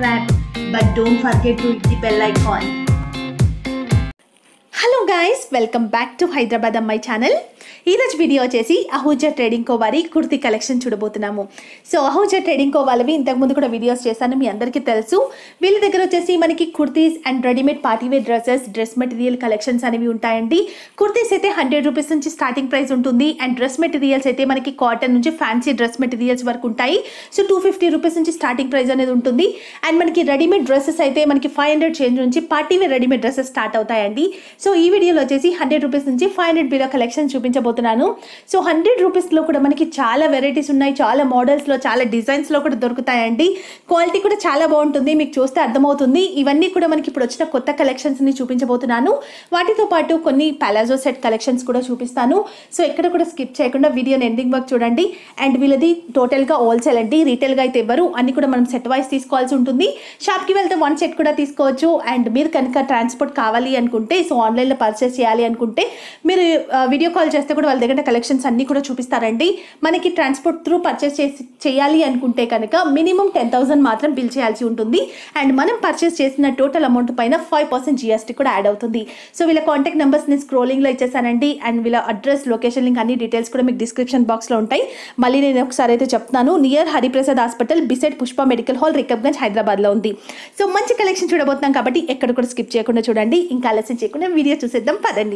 subscribe but don't forget to hit the bell icon. Hello guys welcome back to Hyderabad అమ్మాయి channel ఈరోజు video వచ్చేసి Ahuja Trading Co వారి kurti collection చూడబోతున్నాము so Ahuja Trading Co వాళ్ళవి ఇంతకుముందు కూడా వీడియోస్ చేశాను మీ అందరికీ తెలుసు వీళ్ళ దగ్గర వచ్చేసి మనకి kurtis and readymade partywear dresses dress material collections అనేవి ఉంటాయండి కుర్తీస్ అయితే హండ్రెడ్ రూపీస్ నుంచి స్టార్టింగ్ ప్రైస్ ఉంటుంది అండ్ డ్రెస్ మెటీరియల్స్ అయితే మనకి కాటన్ నుంచి ఫ్యాన్సీ డ్రెస్ మెటీరియల్స్ వరకు ఉంటాయి సో టూ ఫిఫ్టీ రూపీస్ నుంచి స్టార్టింగ్ ప్రైస్ అనేది ఉంటుంది అండ్ మనకి రెడీమేడ్ డ్రెస్సెస్ అయితే మనకి ఫైవ్ హండ్రెడ్ చేంజ్ నుంచి పార్టీవేర్ రెడీమేడ్ డ్రెస్సెస్ స్టార్ట్ అవుతాయండి సో ఈ వీడియోలో వచ్చేసి హండ్రెడ్ రూపీస్ నుంచి ఫైవ్ హండ్రెడ్ బిలో కలెక్షన్ చూపించబోతున్నాను సో హండ్రెడ్ రూపీస్లో కూడా మనకి చాలా వెరైటీస్ ఉన్నాయి చాలా మోడల్స్లో చాలా డిజైన్స్లో కూడా దొరుకుతాయండి క్వాలిటీ కూడా చాలా బాగుంటుంది మీకు చూస్తే అర్థమవుతుంది ఇవన్నీ కూడా మనకి ఇప్పుడు వచ్చిన కొత్త కలెక్షన్స్ని చూపించబోతున్నాను వాటితో పాటు కొన్ని పాలాజో సెట్ కలెక్షన్స్ కూడా చూపిస్తాను సో ఎక్కడ కూడా స్కిప్ చేయకుండా వీడియోని ఎండింగ్ వరకు చూడండి అండ్ వీళ్ళది టోటల్గా హోల్సేల్ అండి రీటైల్గా అయితే ఇవ్వరు అన్ని కూడా మనం సెట్ వైస్ తీసుకోవాల్సి ఉంటుంది షాప్కి వెళ్తే వన్ సెట్ కూడా తీసుకోవచ్చు అండ్ మీరు కనుక ట్రాన్స్పోర్ట్ కావాలి అనుకుంటే సో ఆన్లైన్లో పర్చేస్ చేయాలి అనుకుంటే మీరు వీడియో కాల్ చేస్తే కూడా వాళ్ళ దగ్గర కలెక్షన్స్ అన్నీ కూడా చూపిస్తారండి మనకి ట్రాన్స్పోర్ట్ త్రూ పర్చేస్ చేసి చేయాలి అనుకుంటే కనుక మినిమం టెన్ థౌసండ్ మాత్రం బిల్ చేయాల్సి ఉంటుంది అండ్ మనం పర్చేస్ చేసిన టోటల్ అమౌంట్ పైన ఫైవ్ పర్సెంట్ జిఎస్టీ కూడా యాడ్ అవుతుంది సో వీళ్ళ కాంటాక్ట్ నెంబర్స్ నేను స్క్రోలింగ్లో ఇచ్చేసానండి అండ్ వీళ్ళ అడ్రస్ లొకేషన్ లింక్ అన్ని డీటెయిల్స్ కూడా మీకు డిస్క్రిప్షన్ బాక్స్లో ఉంటాయి మళ్ళీ నేను ఒకసారి అయితే చెప్తున్నాను near Hariprasad hospital beside Pushpa medical hall Rikabganj హైదరాబాద్లో ఉంది సో మంచి కలెక్షన్ చూడబోతున్నాం కాబట్టి ఎక్కడ కూడా స్కిప్ చేయకుండా చూడండి ఇంకా ఆలస్యం చేయకుండా వీడియో చూసేద్దాం పదండి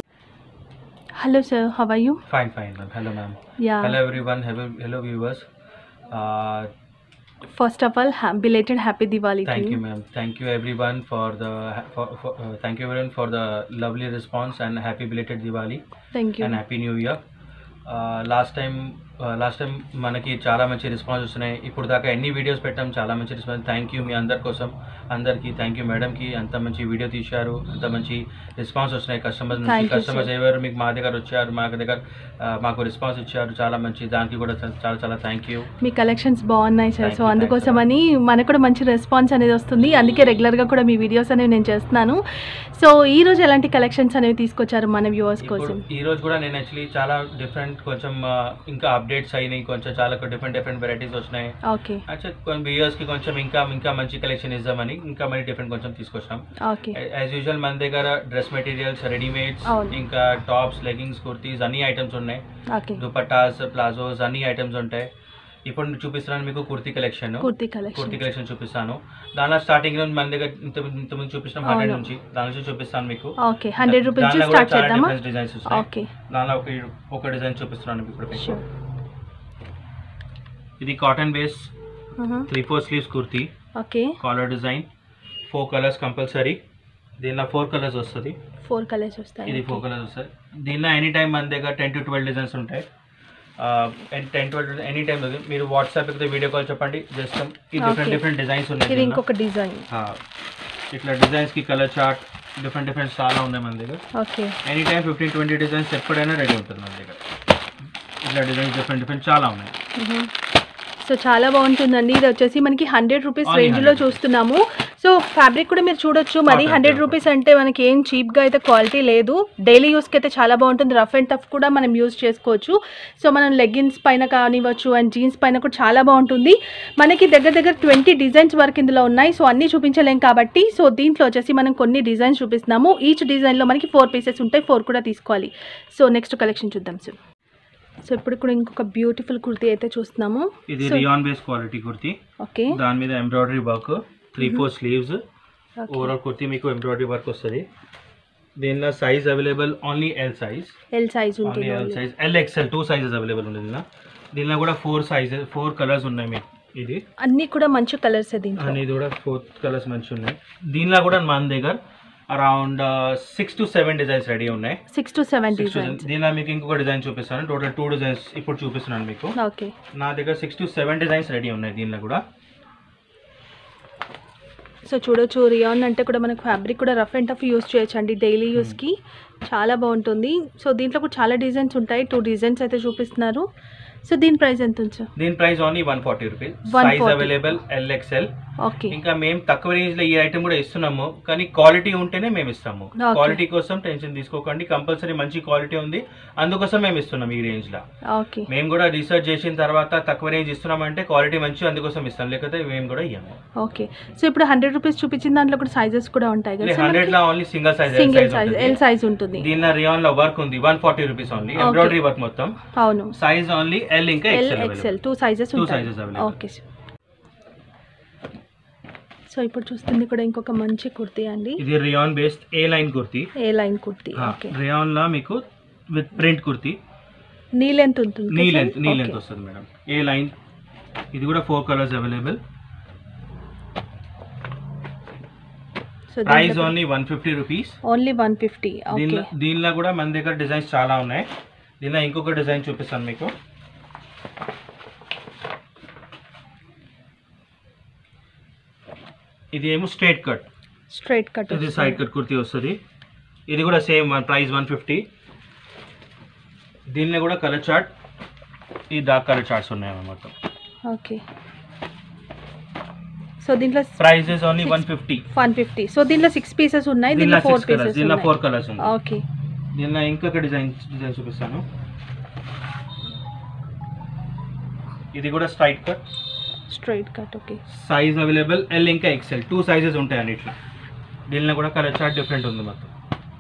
hello sir how you Fine, fine, ma'am. Hello, ma'am. Yeah. Hello, everyone. Hello, hello, viewers. Uh, first of all belated happy Diwali thank you, ma'am. Thank you, everyone, for the for, for uh, thank you, everyone, for the lovely response and happy belated Diwali thank you and happy New Year. Uh, last time last time మనకి చాలా మంచి response వస్తున్నాయి ఇప్పుడు దాకా ఎన్ని videos పెట్టాం చాలా మంచి రెస్పాన్స్ థ్యాంక్ యూ మీ అందరి కోసం అందరికీ థ్యాంక్ యూ మేడంకి అంత మంచి వీడియో తీశారు అంత మంచి రెస్పాన్స్ వస్తున్నాయి కస్టమర్స్ Thank నుంచి you, కస్టమర్స్ sir. ఎవరు మీకు మా దగ్గర వచ్చారు మా దగ్గర ఆ, మాకు రెస్పాన్స్ ఇచ్చారు చాలా మంచి దానికి కూడా చాలా చాలా థ్యాంక్ యూ మీ కలెక్షన్స్ బాగున్నాయి సార్ Thank సో you, అందుకోసమని మనకు కూడా మంచి రెస్పాన్స్ అనేది వస్తుంది అందుకే రెగ్యులర్గా కూడా మీ వీడియోస్ అనేవి నేను చేస్తున్నాను సో ఈ రోజు ఎలాంటి కలెక్షన్స్ అనేవి తీసుకొచ్చారు మన వ్యూవర్స్ ఇప్పుడు కోసం ఈ రోజు కూడా నేను యాక్చువల్లీ చాలా డిఫరెంట్ కొంచెం ఆ, ఇంకా అప్డేట్స్ అయినాయి కొంచెం చాలా డిఫరెంట్ డిఫరెంట్ వెరైటీస్ వచ్చినాయి ఓకే యాక్చువల్ కొన్ని వ్యూయర్స్ కి కొంచెం ఇంకా ఇంకా మంచి కలెక్షన్ ఇద్దామని ఇంకా మరి డిఫరెంట్ కొంచెం తీసుకొచ్చాం ఓకే యాజ్ యూజువల్ మన దగ్గర డ్రెస్ మెటీరియల్స్ రెడీమేడ్స్ అవును. ఇంకా టాప్స్ లెగింగ్స్ కుర్తీస్ అన్ని ఐటమ్స్ ఉన్నాయి ఓకే దుపట్టాస్ ప్లాజోస్ అన్ని ఐటమ్స్ ఉంటాయి ఇప్పుడు నేను చూపిస్తున్నాను మీకు kurti collection kurti kurti collection collection చూపిస్తాను దానిలో స్టార్టింగ్ మన దగ్గర ఇంత ఇంతకుముందు చూపిస్తాం హండ్రెడ్ అవును. నుంచి దాని నుంచి చూపిస్తాను మీకు ఓకే హండ్రెడ్ రూపీస్ నుంచి దానిలో కూడా స్టార్ట్ చాలా చేద్దామా different designs వస్తాయి. ఓకే దానిలో ఒక ఒక డిజైన్ చూపిస్తున్నాను మీకు ఇప్పుడు మీకు. షూర్ ఇది cotton base three four sleeves kurti okay collar design four colours compulsory దీనిలో ఫోర్ కలర్స్ వస్తుంది ఫోర్ కలర్స్ వస్తాయి ఇది ఫోర్ కలర్స్ వస్తాయి దీనిలో ఎనీ టైం మన దగ్గర టెన్ టు ట్వెల్వ్ డిజైన్స్ ఉంటాయి టెన్ ట్వెల్వ్ ఎనీ టైం మీరు వాట్సాప్ అయితే వీడియో కాల్ చెప్పండి జస్ట్ ఈ డిఫరెంట్ Okay. డిఫరెంట్ డిజైన్స్ ఉన్నాయి ఇది దీనిలో. ఇంకొక డిజైన్ ఆ, ఇట్లా డిజైన్స్కి కలర్ చార్ట్ డిఫరెంట్ డిఫరెంట్ చాలా ఉన్నాయి మన దగ్గర okay any time fifteen twenty designs ఎప్పుడైనా రెడీ ఉంటుంది మన దగ్గర ఇట్లా డిజైన్స్ డిఫరెంట్ డిఫరెంట్ చాలా ఉన్నాయి సో చాలా బాగుంటుందండి ఇది వచ్చేసి మనకి హండ్రెడ్ రూపీస్ Only రేంజ్లో 100 చూస్తున్నాము సో ఫ్యాబ్రిక్ కూడా మీరు చూడొచ్చు మరి Cotton, హండ్రెడ్ pure రూపీస్ అంటే మనకి ఏం చీప్గా అయితే క్వాలిటీ లేదు డైలీ యూస్కి అయితే చాలా బాగుంటుంది రఫ్ అండ్ టఫ్ కూడా మనం యూస్ చేసుకోవచ్చు సో మనం లెగ్గిన్స్ పైన కానివ్వచ్చు అండ్ జీన్స్ పైన కూడా చాలా బాగుంటుంది మనకి దగ్గర దగ్గర ట్వంటీ డిజైన్స్ వరకు ఇందులో ఉన్నాయి సో అన్నీ చూపించలేం కాబట్టి సో దీంట్లో వచ్చేసి మనం కొన్ని డిజైన్స్ చూపిస్తున్నాము ఈచ్ డిజైన్లో మనకి ఫోర్ పీసెస్ ఉంటాయి ఫోర్ కూడా తీసుకోవాలి సో నెక్స్ట్ కలెక్షన్ చూద్దాం సార్ సో ఇప్పుడు కూడా ఇంకొక బ్యూటిఫుల్ కుర్తీ అయితే చూస్తున్నాము ఇది So- rayon base quality kurti okay దాని మీద embroidery work three four sleeves overall kurti మీకు ఎంబ్రాయిడరీ వర్క్ వస్తుంది దీనిలో size available only L size L size only ఉంటుంది L only. Size L XL two sizes available ఉంది దీనిలో దీనిలో కూడా ఫోర్ సైజెస్ ఫోర్ కలర్స్ ఉన్నాయి మీకు ఇది అన్ని కూడా మంచి కలర్స్ దీంట్లో అండ్ ఇది కూడా ఫోర్ కలర్స్ మంచి ఉన్నాయి దీనిలో కూడా మన దగ్గర around six to seven designs ready ఉన్నాయి six to seven Six to designs seven. దీనిలో మీకు ఇంకొక డిజైన్ చూపిస్తాను టోటల్ టూ డిజైన్స్ ఇప్పుడు చూపిస్తున్నాను మీకు ఓకే నా దగ్గర six to seven designs ready ఉన్నాయి దీనిలో కూడా సో చూడొచ్చు రియాన్ అంటే కూడా మనకు ఫ్యాబ్రిక్ కూడా రఫ్ అండ్ టఫ్ యూస్ చేయొచ్చు అండి డైలీ యూస్కి చాలా బాగుంటుంది సో దీంట్లో కూడా చాలా డిజైన్స్ ఉంటాయి టూ డిజైన్స్ అయితే చూపిస్తున్నారు సో దీని ప్రైస్ ఎంత ఉంది సార్ దీని price only one forty rupees 140. Size available L XL okay ఇంకా మేము తక్కువ రేంజ్ లో ఈ ఐటమ్ కూడా ఇస్తున్నాము కానీ క్వాలిటీ ఉంటేనే మేము ఇస్తాము Okay. క్వాలిటీ కోసం టెన్షన్ తీసుకోకండి కంపల్సరీ మంచి క్వాలిటీ ఉంది అందుకోసం మేము ఇస్తున్నాం ఈ రేంజ్ లో ఓకే మేము కూడా రీసెర్చ్ చేసిన తర్వాత తక్కువ రేంజ్ ఇస్తున్నామంటే క్వాలిటీ మంచి అందుకోసం ఇస్తాం లేకపోతే మేము కూడా ఇయ్యము ఓకే సో ఇప్పుడు హండ్రెడ్ రూపీస్ చూపించిన దాంట్లో కూడా సైజెస్ కూడా ఉంటాయి కదా హండ్రెడ్ లో only single size single size L size ఉంటుంది దీనిలో రియాన్ లో వర్క్ ఉంది one forty rupees only Okay. Embroidery work మొత్తం అవును సైజ్ ఓన్లీ ఎల్ ఇంకా L XL XL two sizes Two ఉంటాయి sizes available. ఓకే సో ఇప్పుడు చూస్తుంది కూడా ఇంకొక మంచి కుర్తీ అండి ఇది rayon based A line kurti A line kurti okay rayon లో మీకు with print kurti knee length ఉంటుంది నీ కదా? Length knee Okay. లెంత్ వస్తుంది మేడం ఏ లైన్ ఇది కూడా four colours available so price only one fifty rupees only one fifty okay దీనిలో దీనిలో కూడా మన దగ్గర డిజైన్స్ చాలా ఉన్నాయి దీనిలో ఇంకొక డిజైన్ చూపిస్తాను మీకు ఇది ఏమో స్ట్రేట్ కట్ స్ట్రైట్ కట్ ఇది సైడ్ కట్ కుర్తీ వస్తుంది ఇది కూడా సేమ్ ప్రైస్ వన్ ఫిఫ్టీ దీనిలో కూడా కలర్ చార్ట్ ఈ డార్క్ కలర్ చార్ట్స్ ఉన్నాయి అన్నమాట ఓకే సో దీంట్లో prices only one fifty one fifty so దీంట్లో సిక్స్ పీసెస్ ఉన్నాయి దీనిలో దీంట్లో ఫోర్ సిక్స్ కలర్స్ పీసెస్ దీనిలో ఫోర్ కలర్స్ ఉంది ఓకే దీనిలో ఇంకొక డిజైన్ డిజైన్ చూపిస్తాను ఇది కూడా straight cut straight cut okay size available L ఇంకా ఎక్సెల్ టూ సైజెస్ ఉంటాయి అన్నిట్లో దీనిలో కూడా కలర్ చార్ట్ డిఫరెంట్ ఉంది మొత్తం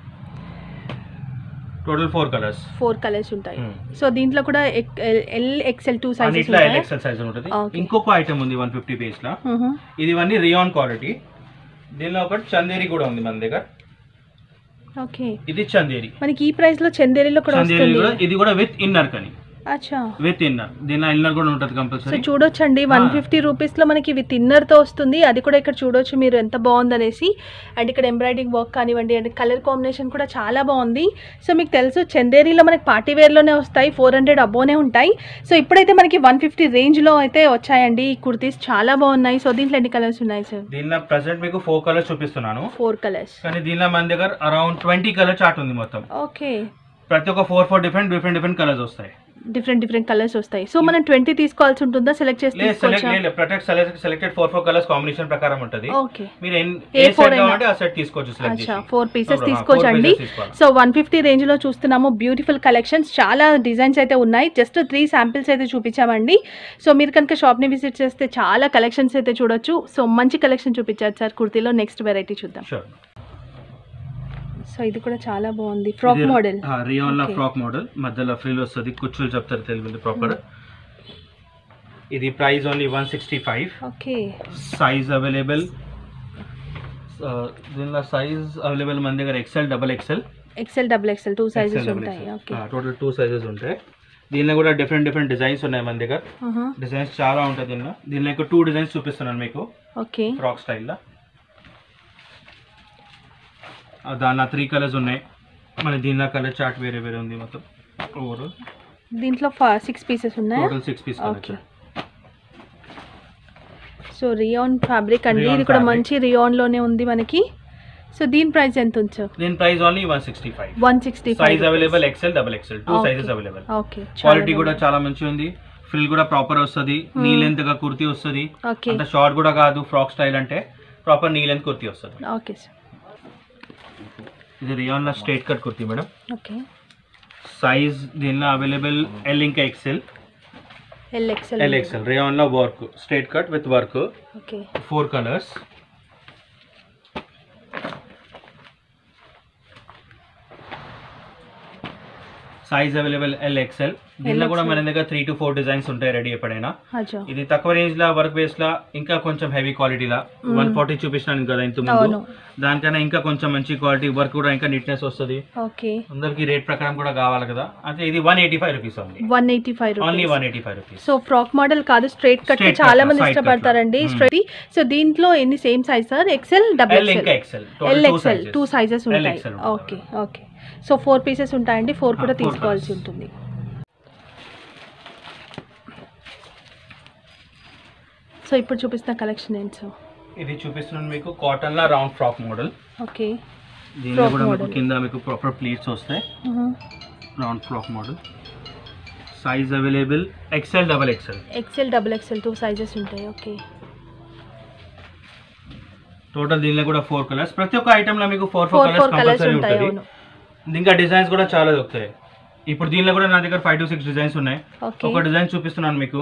total four colours four colours ఉంటాయి Hmm. సో దీంట్లో కూడా ఎల్ ఎక్సెల్ టూ సైజెస్ అన్నిట్లో ఎల్ ఉంటాయి ఎక్సెల్ సైజ్ ఉంటుంది Okay. ఇంకొక ఐటమ్ ఉంది వన్ ఫిఫ్టీ పేజ్ లో ఇది ఇవన్నీ రియాన్ క్వాలిటీ దీనిలో ఒకటి చందేరి కూడా ఉంది మన దగ్గర ఓకే ఇది చందేరి మనకి ఈ ప్రైస్ లో చందేరిలో కూడా చందేరి వస్తుంది కూడా ఇది కూడా విత్ ఇన్నర్ కని అచ్చా విత్ ఇన్నర్ దీనిలో ఇన్నర్ కూడా ఉంటుంది సో కంపల్సరీ చూడొచ్చండి వన్ ఫిఫ్టీ రూపీస్లో మనకి విత్ ఇన్నర్తో వస్తుంది అది కూడా ఇక్కడ చూడొచ్చు మీరు ఎంత బాగుందనేసి అండ్ ఇక్కడ ఎంబ్రాయిడింగ్ వర్క్ కానివ్వండి అండ్ కలర్ కాంబినేషన్ కూడా చాలా బాగుంది సో మీకు తెలుసు చందేరీలో మనకి పార్టీ వేర్లోనే వస్తాయి ఫోర్ హండ్రెడ్ అబోనే ఉంటాయి సో ఇప్పుడైతే మనకి వన్ ఫిఫ్టీ రేంజ్లో అయితే వచ్చాయండి ఈ కుర్తీస్ చాలా బాగున్నాయి సో దీంట్లో ఎన్ని కలర్స్ ఉన్నాయి సార్ దీనిలో ప్రజెంట్ మీకు ఫోర్ కలర్స్ చూపిస్తున్నాను ఫోర్ కలర్స్ కానీ దీనిలో మన దగ్గర అరౌండ్ ట్వంటీ కలర్ చార్ట్ ఉంది మొత్తం ఓకే ప్రతి ఒక్క four four different different different colours వస్తాయి డిఫరెంట్ డిఫరెంట్ కలర్స్ వస్తాయి సో మనం ట్వంటీ తీసుకోవాల్సి ఉంటుందా సెలెక్ట్ చేసి లేదు సెలెక్ట్ తీసుకోవచ్చా లేదు protect select selected four four colours combination ప్రకారం ఉంటుంది ఓకే మీరు ఎన్- ఏ ఏ four సెట్ అయినా. కావాలంటే ఆ సెట్ తీసుకోవచ్చు సెలెక్ట్ అచ్చా చేసి ఫోర్ పీసెస్ No problem. తీసుకోవచ్చండి Four pieces తీసుకోవాలి. సో వన్ ఫిఫ్టీ రేంజ్లో చూస్తున్నాము బ్యూటిఫుల్ కలెక్షన్స్ చాలా డిజైన్స్ అయితే ఉన్నాయి జస్ట్ త్రీ శాంపిల్స్ అయితే చూపించామండి సో మీరు కనుక షాప్ని విజిట్ చేస్తే చాలా కలెక్షన్స్ అయితే చూడొచ్చు సో మంచి కలెక్షన్ చూపించారు సార్ కుర్తీలో నెక్స్ట్ వెరైటీ చూద్దాం షూర్ సో ఇది కూడా చాలా బాగుంది ఫ్రాక్ మోడల్ రియాన్ లా Okay. ఫ్రాక్ మోడల్ మధ్యలో ఫ్రీల్ వస్తుంది కుచ్చులు చెప్తారు తెలుగు ప్రాపర్ ఇది price only one sixty five okay size available దీనిలో సైజ్ అవైలబుల్ మన దగ్గర XL double XL XL double XL two sizes ఉంటాయి ఓకే టోటల్ టూ సైజెస్ ఉంటాయి దీనిలో కూడా డిఫరెంట్ డిఫరెంట్ డిజైన్స్ ఉన్నాయి మన దగ్గర డిజైన్స్ చాలా ఉంటాయి దీనిలో దీనిలో ఇంకా టూ డిజైన్స్ చూపిస్తున్నాను మీకు ఓకే ఫ్రాక్ స్టైల్లో దానిలో త్రీ కలర్స్ ఉన్నాయి మన దీనిలో కలర్ చార్ట్ వేరే వేరే ఉంది మొత్తం ఓవరాల్ దీంట్లో సిక్స్ పీసెస్ ఉన్నాయి total six piece okay so rayon fabric అండి Rayon ఇది కూడా fabric. మంచి రియాన్ లోనే ఉంది మనకి సో దీని ప్రైస్ ఎంత ఉంది సార్ దీని price only one sixty five one sixty size available XL double XL two Okay. Sizes available okay quality కూడా చాలా మంచిగా ఉంది ఫ్రిల్ కూడా ప్రాపర్ వస్తుంది నీ లెంత్ గా కుర్తీ వస్తుంది ఓకే అంత షార్ట్ కూడా కాదు ఫ్రాక్ స్టైల్ అంటే ప్రాపర్ నీ లెంత్ కుర్తీ వస్తుంది ఓకే సార్ ఇది రియాన్ లా straight cut kurti madam okay size దీనిలో అవైలబుల్ ఎల్ ఇంకా XL L XL L XL rayon లో work straight cut with work okay four colours size available L XL దీనిలో కూడా మన దగ్గర త్రీ టు ఫోర్ డిజైన్స్ ఉంటాయి రెడీ ఎప్పుడైనా అచ్చా ఇది తక్కువ రేంజ్ లా వర్క్ బేస్ లా ఇంకా కొంచెం హెవీ క్వాలిటీ లా వన్ ఫార్టీ చూపించినాను కదా ఇంత ముందు అవును దానికన్నా ఇంకా కొంచెం మంచి క్వాలిటీ వర్క్ కూడా ఇంకా నీట్నెస్ వస్తుంది ఓకే అందరికి రేట్ ప్రకారం కూడా కావాలి కదా అంటే ఇది one eighty five rupees only one eighty five only rupees one eighty five rupees so frock model కాదు స్ట్రైట్ కట్ Straight cut, చాలా మంది side cut లా. ఇష్టపడతారండి Hmm. స్ట్రైట్ సో దీంట్లో ఎన్ని same size sir XL double L ఇంకా XL XL L XL two sizes L ఉంటాయి XL ఉంటుంది. Okay okay so four pieces ఉంటాయండి ఫోర్ Ah, కూడా four తీసుకోవాల్సి colours. ఉంటుంది సో ఇప్పుడు చూపిస్తున్న కలెక్షన్ ఏంటి సార్ ఇది చూపిస్తున్నాను మీకు కాటన్ లా రౌండ్ ఫ్రాక్ మోడల్ ఓకే దీనిలో Frock కూడా మీకు model. కింద మీకు ప్రాపర్ ప్లీట్స్ వస్తాయి round frock model size available XL double XL XL double XL two sizes ఉంటాయి ఓకే టోటల్ దీనిలో కూడా ఫోర్ కలర్స్ ప్రతి ఒక్క ఐటమ్ లో మీకు four four four colours four colours compulsory ఉంటాయి ఉంటుంది అవును ఇంకా డిజైన్స్ కూడా చాలా దొరుకుతాయి ఇప్పుడు దీనిలో కూడా నా దగ్గర ఫైవ్ టు సిక్స్ డిజైన్స్ ఉన్నాయి ఓకే ఒక డిజైన్ చూపిస్తున్నాను మీకు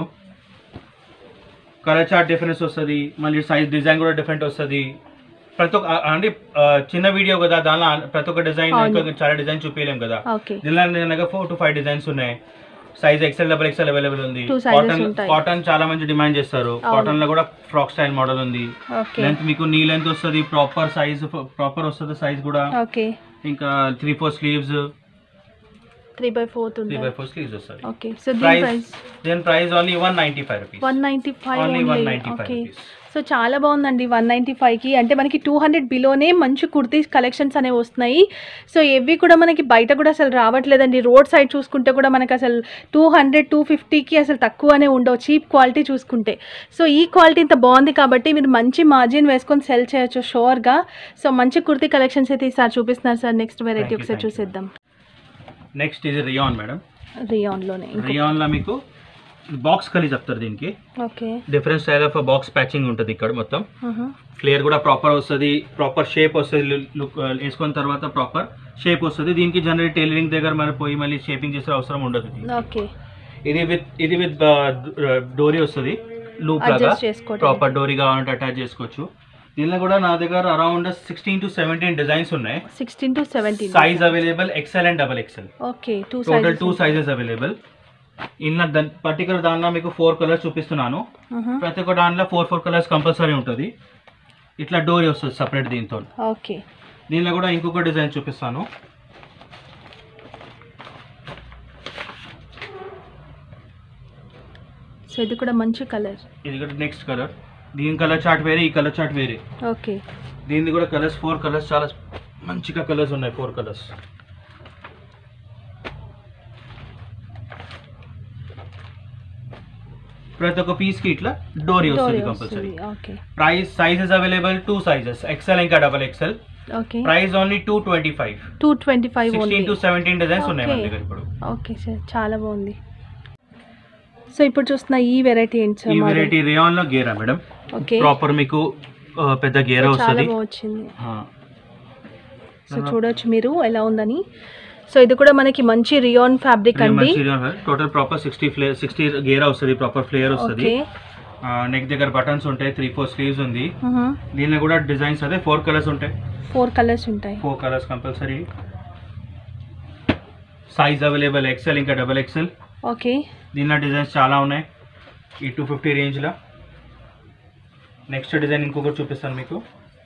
కలర్ చార్ట్ డిఫరెన్స్ వస్తుంది మళ్ళీ సైజ్ డిజైన్ కూడా డిఫరెంట్ వస్తుంది ప్రతి ఒక్క ఆ- అంటే ఆ, చిన్న వీడియో కదా దానిలో ఆ- ప్రతి ఒక్క డిజైన్ అవును. చాలా డిజైన్ చూపించలేం కదా ఓకే దీనిలో ఫోర్ టు ఫైవ్ డిజైన్స్ ఉన్నాయి size XL double XL available ఉంది Two sizes కాటన్ ఉంటాయి. కాటన్ చాలా మంచి డిమాండ్ చేస్తారు అవును. కాటన్ లో కూడా ఫ్రాక్ స్టైల్ మోడల్ ఉంది ఓకే లెంత్ మీకు నీ లెంత్ వస్తుంది ప్రాపర్ సైజ్ ప్రాపర్ వస్తుంది సైజ్ కూడా ఓకే ఇంకా three four sleeves three by fourth three ఉంది బై ఫోర్ స్లీవ్స్ వస్తుంది ఓకే సో దీని ప్రైస్ ప్రైస్ దేని price only one ninety five rupees one ninety five only one only ninety five okay rupees so చాలా బాగుందండి one ninety ఫైవ్కి అంటే మనకి two hundred బిలోనే మంచి కుర్తీస్ కలెక్షన్స్ అనేవి వస్తున్నాయి సో ఇవి కూడా మనకి బయట కూడా అసలు రావట్లేదండి రోడ్ సైడ్ చూసుకుంటే కూడా మనకి అసలు టూ హండ్రెడ్ టూ ఫిఫ్టీకి అసలు తక్కువనే ఉండవు చీప్ క్వాలిటీ చూసుకుంటే సో ఈ క్వాలిటీ ఇంత బాగుంది కాబట్టి మీరు మంచి మార్జిన్ వేసుకొని సెల్ చేయొచ్చు షోర్గా సో మంచి కుర్తీ కలెక్షన్స్ అయితే ఈసారి చూపిస్తున్నారు sir next variety Thank you, ఒకసారి thank you. చూసేద్దాం నెక్స్ట్ ఇది రియాన్ మేడం రియాన్లోనే రియాన్ లో మీకు బాక్స్ కలి చెప్తారు దీనికి okay different style of box patching ఉంటుంది ఇక్కడ మొత్తం ఫ్లేయర్ కూడా ప్రాపర్ వస్తుంది ప్రాపర్ షేప్ వస్తుంది లుక్ వేసుకున్న తర్వాత ప్రాపర్ షేప్ వస్తుంది దీనికి జనరల్ టైలరింగ్ దగ్గర మరి పోయి మళ్ళీ షేపింగ్ చేసే అవసరం ఉండదు దీనికి. ఓకే ఇది విత్ ఇది విత్ డోరీ వస్తుంది లూప్ లాగా అడ్జస్ట్ చేసుకోవడం ప్రాపర్ డోరీ కావాలంటే అటాచ్ చేసుకోవచ్చు దీనిలో కూడా నా దగ్గర around sixteen to seventeen designs ఉన్నాయి sixteen to seventeen size available XL and double XL okay two total two sizes available ఇన్న పర్టికులర్ దానిలో మీకు ఫోర్ కలర్స్ చూపిస్తున్నాను ప్రతి ఒక్క దాంట్లో ఫోర్ ఫోర్ కలర్స్ కంపల్సరీ ఉంటుంది ఇట్లా డోరీ వస్తుంది సపరేట్ దీంతో ఓకే దీనిలో కూడా ఇంకొక డిజైన్ చూపిస్తాను సో ఇది కూడా మంచి కలర్ ఇది కూడా నెక్స్ట్ కలర్ దీని కలర్ చార్ట్ వేరే ఈ కలర్ చార్ట్ వేరే ఓకే దీనిది కూడా కలర్స్ ఫోర్ కలర్స్ చాలా మంచిగా కలర్స్ ఉన్నాయి ఫోర్ కలర్స్ ప్రతి ఒక్క పీస్ కి ఇట్లా డోరీ వస్తుంది compulsory okay price sizes available two sizes XL ఇంకా double XL okay price only two twenty five two twenty five only sixteen to seventeen designs ఉన్నాయి మన Okay. దగ్గర ఇప్పుడు ఓకే సార్ చాలా బాగుంది సో ఇప్పుడు చూస్తున్న ఈ వెరైటీ ఏంటి ఈ సార్ వెరైటీ రేయాన్ లో గేరా మేడం ఓకే ప్రాపర్ మీకు ఆ, పెద్ద గేరా చాలా వస్తుంది బాగా వచ్చింది ఆ, సో చూడొచ్చు మీరు ఎలా ఉందని సో ఇది కూడా మనకి మంచి రియాన్ ఫ్యాబ్రిక్ అండి టోటల్ ప్రాపర్ సిక్స్టీ ఫ్లే సిక్స్టీ గేరా వస్తుంది ప్రాపర్ ఫ్లేయర్ వస్తుంది ఓకే నెక్ దగ్గర బటన్స్ ఉంటాయి త్రీ ఫోర్ స్లీవ్స్ ఉంది దీనిలో కూడా డిజైన్స్ అదే ఫోర్ కలర్స్ ఉంటాయి ఫోర్ కలర్స్ ఉంటాయి four colours compulsory size available XL ఇంకా డబల్ ఎక్సెల్ ఓకే దీనిలో డిజైన్స్ చాలా ఉన్నాయి ఈ టూ ఫిఫ్టీ రేంజ్లో నెక్స్ట్ డిజైన్ ఇంకొకటి చూపిస్తాను మీకు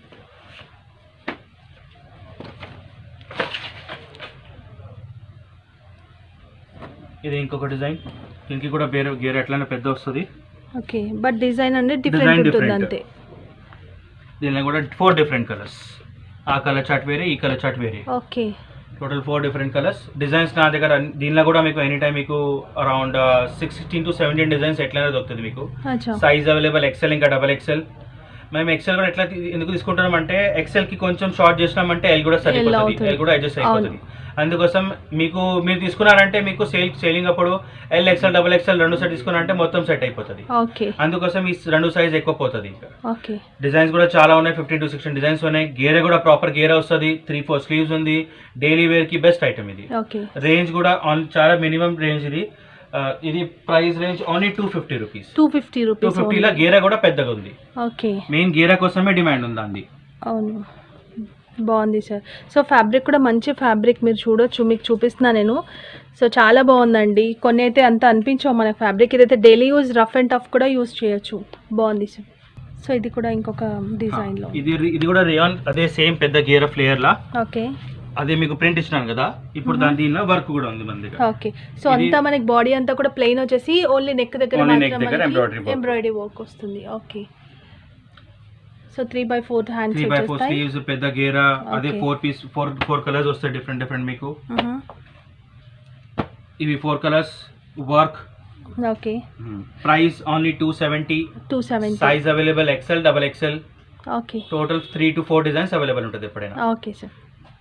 ఇది ఇంకొక డిజైన్ దీనికి కూడా వేరే గేర్ ఎట్లనే పెద్ద వస్తుంది ఓకే బట్ డిజైన్ అనేది డిఫరెంట్ Design ఉంటుంది different. అంతే దీనిలో కూడా ఫోర్ డిఫరెంట్ కలర్స్ ఆ కలర్ చార్ట్ వేరే ఈ కలర్ చార్ట్ వేరే okay total four different colours designs నా దగ్గర అన్ని- దీనిలో కూడా మీకు ఎనీ టైం మీకు around sixteen to seventeen designs ఎట్లయినా దొరుకుతుంది మీకు అచ్చా సైజ్ అవైలబుల్ ఎక్సెల్ ఇంకా డబల్ ఎక్సెల్ మేము ఎక్సెల్ కూడా ఎట్లా తీ- ఎందుకు తీసుకుంటున్నాం అంటే ఎక్సెల్ కి కొంచెం షార్ట్ చేసినామంటే ఎల్ కూడా సరిపోతుంది అవుతుంది. ఎల్ కూడా అడ్జస్ట్ అయిపోతుంది అందుకోసం మీకు మీరు తీసుకున్నారంటే మీకు సేల్ సేలింగ్ అప్పుడు ఎల్ ఎక్సెల్ డబల్ ఎక్సెల్ రెండు సెట్ తీసుకున్నారంటే మొత్తం సెట్ అయిపోతుంది ఓకే అందుకోసం ఈ రెండు సైజ్ ఎక్కువ పోతుంది ఇంకా ఓకే డిజైన్స్ కూడా చాలా ఉన్నాయి ఫిఫ్టీన్ టు సిక్స్టీన్ డిజైన్స్ ఉన్నాయి గేరే కూడా ప్రాపర్ గేరే వస్తుంది త్రీ ఫోర్ స్లీవ్స్ ఉంది డైలీ వేర్ కి బెస్ట్ ఐటమ్ ఇది ఓకే రేంజ్ కూడా ఆన్ చాలా మినిమం రేంజ్ ఇది ఆ, ఇది price range only two fifty rupees two fifty two rupees ఫిఫ్టీలో గేరా కూడా పెద్దగా ఉంది ఓకే మెయిన్ గేరా కోసమే డిమాండ్ ఉంది అంది అవును బాగుంది సార్ సో ఫ్యాబ్రిక్ కూడా మంచి ఫ్యాబ్రిక్ మీరు చూడొచ్చు మీకు చూపిస్తున్నా నేను సో చాలా బాగుందండి కొన్ని అయితే అంత అనిపించవు మనకు ఫ్యాబ్రిక్ ఇదైతే daily use rough and tough కూడా యూజ్ చేయొచ్చు బాగుంది సార్ సో ఇది కూడా ఇంకొక డిజైన్లో ఇది ఇది కూడా రేయాన్ అదే సేమ్ పెద్ద గేర ఫ్లేయర్ లా ఓకే అదే మీకు ప్రింట్ ఇచ్చినాను కదా ఇప్పుడు దాని దీనిలో వర్క్ కూడా ఉంది మన దగ్గర ఓకే సో ఇది- అంతా మనకి బాడీ అంతా కూడా ప్లెయిన్ వచ్చేసి ఓన్లీ నెక్ దగ్గర Only neck దగ్గర embroidery work. ఎంబ్రాయిడరీ వర్క్ వస్తుంది okay so three by four hands three by four వచ్చేస్తాయి స్లీవ్స్ పెద్ద గేరా అదే Okay. Four piece four four colours వస్తాయి డిఫరెంట్ డిఫరెంట్ మీకు మ్మ్. ఇవి four colours work okay price only two seventy two seventy size available XL double XL okay total three to four designs available ఉంటుంది ఎప్పుడైనా okay sir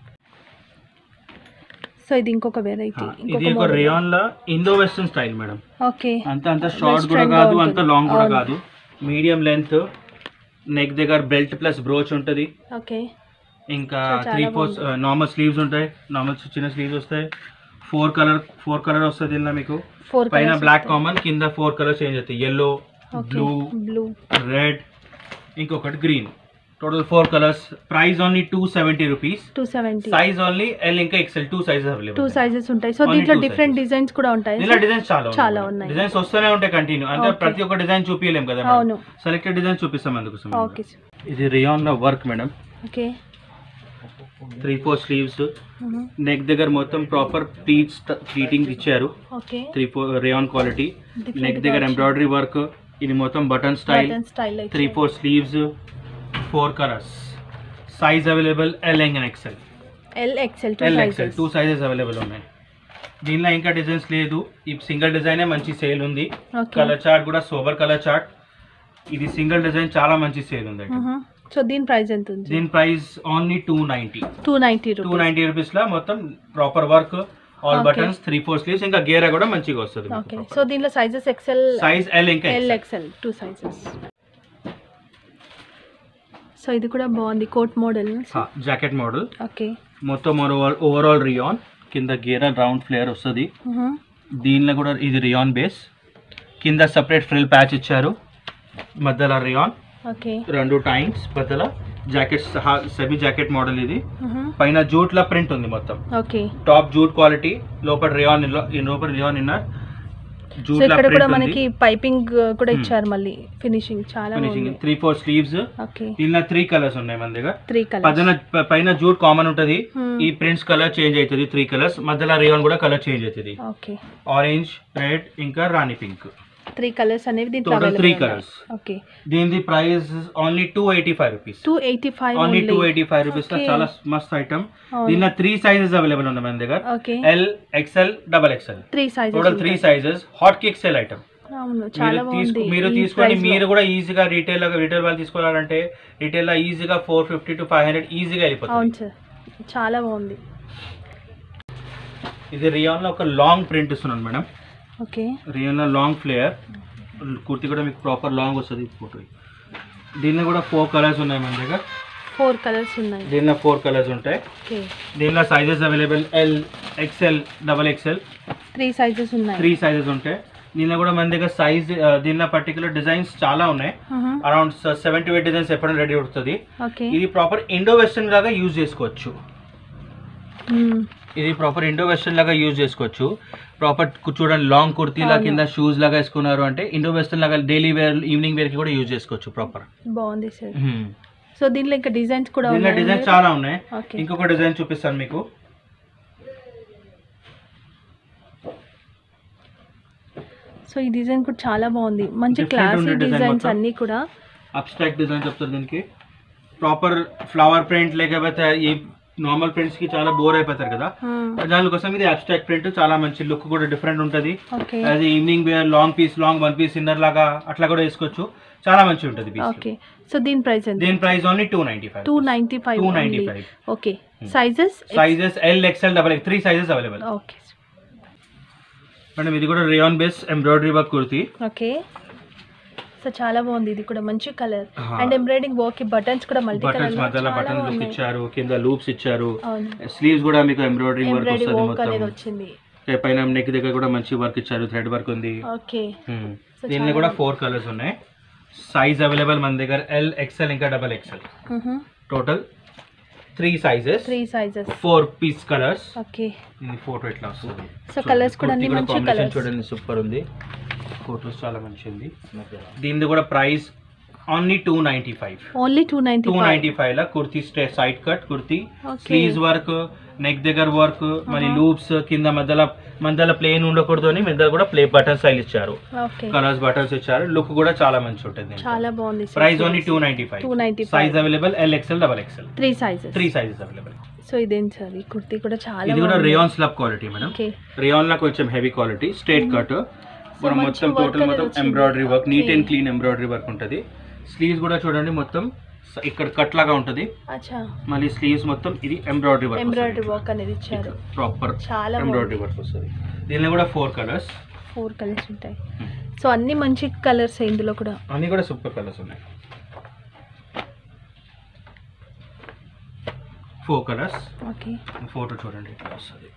so ఇది ఇంకొక variety ఇది ఒక rayon లో Indo western style madam okay అంత అంత short కూడా Western గా కాదు ఉంటుంది. అంత లాంగ్ కూడా అవును. కాదు మీడియం లెంత్ నెక్ దగ్గర బెల్ట్ ప్లస్ బ్రోచ్ ఉంటుంది ఓకే ఇంకా So, చాలా త్రీ ఫోర్ నార్మల్ స్లీవ్స్ ఉంటాయి నార్మల్ చిన్న స్లీవ్స్ వస్తాయి ఫోర్ కలర్ ఫోర్ కలర్ వస్తుంది ఇందులో మీకు ఫోర్ పైన బ్లాక్ కామన్ కింద ఫోర్ కలర్ చేంజ్ అవుతాయి ఎల్లో బ్లూ బ్లూ రెడ్ ఇంకొకటి green total four colours price only two seventy rupees two seventy size only L ఇంకా XL two sizes two available sizes ఉంటాయి so Only దీంట్లో two different sizes. Designs కూడా ఉంటాయి ఇలా designs చాలా చాలా ఉన్నాయి. డిజైన్స్ వస్తూనే ఉంటాయి కంటిన్యూ అంటే Okay. ప్రతి ఒక్క డిజైన్ చూపించలేం కదా అవును సెలెక్టెడ్ డిజైన్ చూపిస్తాం అందుకోసం ఓకే ఇది రియాన్ లో work madam okay three four sleeves neck దగ్గర మొత్తం ప్రాపర్ ప్లీట్స్ ప్లీటింగ్ ఇచ్చారు okay three four rayon quality Different neck దగ్గర గా ఎంబ్రాయిడరీ వర్క్ ఇది మొత్తం button style style three four sleeves four colours size available L and XL L XL two L XL sizes two sizes available ఉన్నాయి దీనిలో ఇంకా designs లేదు ఈ single డిజైనే మంచి సేల్ ఉంది ఓకే కలర్ చార్ట్ కూడా సోబర్ కలర్ చార్ట్ ఇది single design చాలా మంచి సేల్ ఉంది సో దీని ప్రైస్ ఎంత ఉంది దీని price only two ninety two ninety two rupees ninety rupees లో మొత్తం proper work all Okay. Buttons three four sleeves ఇంకా గేరా కూడా మంచిగా వస్తుంది ఓకే సో దీంట్లో సైజెస్ ఎక్సెల్ సైజ్ ఎల్ ఇంకా L XL two sizes so ఇది కూడా బాగుంది coat model jacket model okay మొత్తం ఓవరాల్ రియాన్ కింద గేరా రౌండ్ ఫ్లేయర్ వస్తుంది దీనిలో కూడా ఇది రియాన్ బేస్ కింద సపరేట్ ఫ్రిల్ ప్యాచ్ ఇచ్చారు మధ్యలో రియాన్ ఓకే రెండు టైమ్స్ మధ్యలో జాకెట్ సెమీ జాకెట్ మోడల్ ఇది పైన జూట్ లా ప్రింట్ ఉంది మొత్తం ఓకే టాప్ జూట్ క్వాలిటీ లోపల రియాన్ లోపల రియాన్ ఇన్నర్ సో జూట్ లా ఇక్కడ కూడా ప్రింట్ మనకి ఉంది పైపింగ్ కూడా Hmm. ఇచ్చారు మళ్ళీ ఫినిషింగ్ చాలా ఫినిషింగ్ బాగుంది త్రీ ఫోర్ స్లీవ్స్ ఓకే దీనిలో త్రీ కలర్స్ ఉన్నాయి మన దగ్గర త్రీ పైన కలర్స్ ప- పైన జూట్ కామన్ ఉంటది Hmm. ఈ ప్రింట్స్ కలర్ చేంజ్ అవుతుంది త్రీ కలర్స్ మధ్యలో రియాన్ కూడా కలర్ చేంజ్ అవుతుంది ఓకే ఆరెంజ్ రెడ్ ఇంకా రాణి పింక్ త్రీ కలర్స్ అనేవి దీంట్లో Total three available colours. Okay దీని price only two eighty five rupees two eighty five only two eighty five rupees Okay. చాలా మస్త్ ఐటమ్ దీనిలో త్రీ సైజెస్ అవైలబుల్ ఉన్నాయి మన దగ్గర okay L XL double XL three total sizes three sizes hot cake sell item అవును చాలా మీరు తీసుకు బాగుంది మీరు ఈ తీసుకొని price లో. మీరు కూడా ఈజీగా రీటైల్ రీటైల్ వాళ్ళు తీసుకోవాలంటే రీటైల్ లో ఈజీగా four fifty to five hundred ఈజీగా అవును వెళ్ళిపోతుంది సార్ చాలా బాగుంది ఇది రియాన్ లో ఒక లాంగ్ ప్రింట్ ఇస్తున్నాను మేడం ఓకే రియాన్ లో లాంగ్ ఫ్లేయర్ కుర్తి కూడా మీకు ప్రాపర్ లాంగ్ వస్తుంది ఫోటో దీనిలో కూడా ఫోర్ కలర్స్ ఉన్నాయి మన దగ్గర ఫోర్ కలర్స్ ఉన్నాయి దీనిలో ఫోర్ కలర్స్ ఉంటాయి ఓకే దీనిలో sizes available L XL double XL three sizes ఉన్నాయి త్రీ సైజెస్ ఉంటాయి దీనిలో కూడా మన దగ్గర సైజ్ దీనిలో పర్టికులర్ డిజైన్స్ చాలా ఉన్నాయి around seven to eight designs ఎప్పుడైనా రెడీ అవుతుంది ఓకే ఇది ప్రాపర్ ఇండో వెస్టర్న్ లాగా యూజ్ చేసుకోవచ్చు ఇది ప్రాపర్ ఇండో వెస్టర్న్ లాగా యూజ్ చేసుకోవచ్చు ప్రాపర్ చూడండి లాంగ్ కుర్తీలా అవును. కింద షూస్ లాగా వేసుకున్నారు అంటే ఇండో వెస్టర్న్ లాగా డైలీ వేర్ ఈవినింగ్ వేర్ కి కూడా యూజ్ చేసుకోవచ్చు ప్రాపర్ బాగుంది సార్ సో దీంట్లో ఇంకా డిజైన్స్ కూడా దీనిలో ఉన్నాయి డిజైన్స్ చాలా ఉన్నాయి ఓకే ఇంకొక డిజైన్ చూపిస్తాను మీకు సో ఈ డిజైన్ కూడా చాలా బాగుంది మంచి Different క్లాసీ ఉండే design డిజైన్స్ మొత్తం. అన్ని కూడా అబ్స్ట్రాక్ట్ డిజైన్ చెప్తారు దీనికి ప్రాపర్ ఫ్లవర్ ప్రింట్ లేకపోతే ఈ నార్మల్ ప్రింట్స్ కి చాలా బోర్ అయిపోతారు కదా దానికోసం ఇది అబ్స్ట్రాక్ట్ ప్రింట్ చాలా మంచి లుక్ కూడా డిఫరెంట్ ఉంటుంది ఓకే అది evening wear long piece long one piece inner లాగా అట్లా కూడా వేసుకోవచ్చు చాలా మంచి ఉంటుంది పీస్ ఓకే సో దీని ప్రైస్ ఎంత దీని price only two ninety five two ninety five two ninety five okay sizes sizes L XL double X three sizes available okay madam ఇది కూడా rayon base embroidery work kurti okay so చాలా బాగుంది ఇది కూడా మంచి కలర్ ఆహా. అండ్ ఎంబ్రాయిడింగ్ వర్క్ బటన్స్ కూడా multi colour buttons మధ్యలో బటన్ లుక్ ఇచ్చారు కింద లూప్స్ ఇచ్చారు అవును స్లీవ్స్ కూడా మీకు ఎంబ్రాయిడరీ వర్క్ ఎంబ్రాయిడరీ వస్తుంది వర్క్ అనేది మొత్తం వచ్చింది ఏ పైన నెక్ దగ్గర కూడా మంచి వర్క్ ఇచ్చారు థ్రెడ్ వర్క్ ఉంది ఓకే Hmm. So, దీనిలో చాలా కూడా బాగుంది. ఫోర్ కలర్స్ ఉన్నాయి సైజ్ అవైలబుల్ మన దగ్గర ఎల్ ఎక్స్ఎల్ ఇంకా double XL total three sizes three sizes four piece colours okay దీని ఫోటో ఇట్లా వస్తుంది సో కలర్స్ కూడా అన్ని మంచి కాంబినేషన్ కలర్స్ చూడండి సూపర్ ఉంది ఫోటోస్ చాలా మంచి ఉంది దీనిది కూడా price only two ninety five only two ninety two ninety five లా kurti stay side cut kurti okay sleeves work neck దగ్గర వర్క్ మరి Uh-huh. లూప్స్ కింద మధ్యలో మధ్యలో ప్లేన్ ఉండకూడదు అని మధ్యలో కూడా ప్లే బటన్ స్టైల్ ఇచ్చారు ఓకే కలర్స్ బటన్స్ ఇచ్చారు లుక్ కూడా చాలా మంచి ఉంటుంది చాలా బాగుంది price only two ninety five two ninety size five available L XL double XL three sizes three sizes available so ఇదేంటి సార్ ఈ కుర్తీ కూడా చాలా ఇది కూడా బాగుంది. Rayon slub quality madam okay rayon లా కొంచెం హెవీ క్వాలిటీ స్ట్రేట్ కట్ మనం మంచి మొత్తం work టోటల్ అనేది మొత్తం వచ్చింది. Embroidery work neat Okay. And clean embroidery work ఉంటుంది స్లీవ్స్ కూడా చూడండి మొత్తం స- ఇక్కడ కట్ లాగా ఉంటుంది అచ్చా మళ్ళీ స్లీవ్స్ మొత్తం ఇది ఎంబ్రాయిడరీ వర్క్ ఎంబ్రాయిడరీ వర్క్ అనేది ఇచ్చారు ప్రాపర్ చాలా ఎంబ్రాయిడరీ వర్క్ వస్తుంది దీనిలో కూడా ఫోర్ కలర్స్ ఫోర్ కలర్స్ ఉంటాయి సో అన్ని మంచి కలర్స్ ఇందులో కూడా అన్ని కూడా సూపర్ కలర్స్ ఉన్నాయి ఫోర్ కలర్స్ ఓకే ఫోటో చూడండి ఇట్లా వస్తుంది